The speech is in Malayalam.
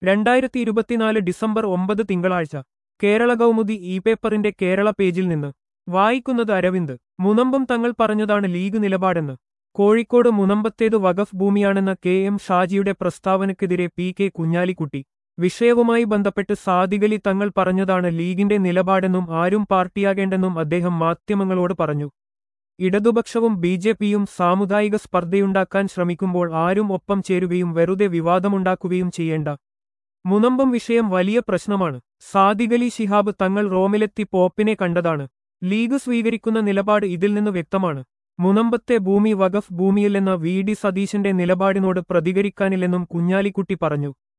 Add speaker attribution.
Speaker 1: രണ്ടായിരത്തി ഇരുപത്തിനാല് ഡിസംബർ ഒമ്പത് തിങ്കളാഴ്ച കേരള കൗമുദി ഇ പേപ്പറിന്റെ കേരള പേജിൽ നിന്ന് വായിക്കുന്നത് അരവിന്ദ് മുനമ്പം തങ്ങൾ പറഞ്ഞതാണ് ലീഗ് നിലപാടെന്ന് കോഴിക്കോട് മുനമ്പത്തേത് വഖഫ് ഭൂമിയാണെന്ന കെ എം ഷാജിയുടെ പ്രസ്താവനയ്ക്കെതിരെ പി കെ കുഞ്ഞാലിക്കുട്ടി വിഷയവുമായി ബന്ധപ്പെട്ട് സാദികലി തങ്ങൾ പറഞ്ഞതാണ് ലീഗിന്റെ നിലപാടെന്നും ആരും പാർട്ടിയാകേണ്ടെന്നും അദ്ദേഹം മാധ്യമങ്ങളോട് പറഞ്ഞു ഇടതുപക്ഷവും ബി ജെ പിയും സാമുദായിക സ്പർദ്ധയുണ്ടാക്കാൻ ശ്രമിക്കുമ്പോൾ ആരും ഒപ്പം ചേരുകയും വെറുതെ വിവാദമുണ്ടാക്കുകയും ചെയ്യേണ്ട മുനമ്പം വിഷയം വലിയ പ്രശ്നമാണ് സാദികലി ശിഹാബ് തങ്ങൾ റോമിലെത്തി പോപ്പിനെ കണ്ടതാണ് ലീഗ് സ്വീകരിക്കുന്ന നിലപാട് ഇതിൽ നിന്ന് വ്യക്തമാണ് മുനമ്പത്തെ ഭൂമി വഖഫ് ഭൂമിയില്ലെന്ന വി ഡി സതീശന്റെ നിലപാടിനോട് പ്രതികരിക്കാനില്ലെന്നും കുഞ്ഞാലിക്കുട്ടി പറഞ്ഞു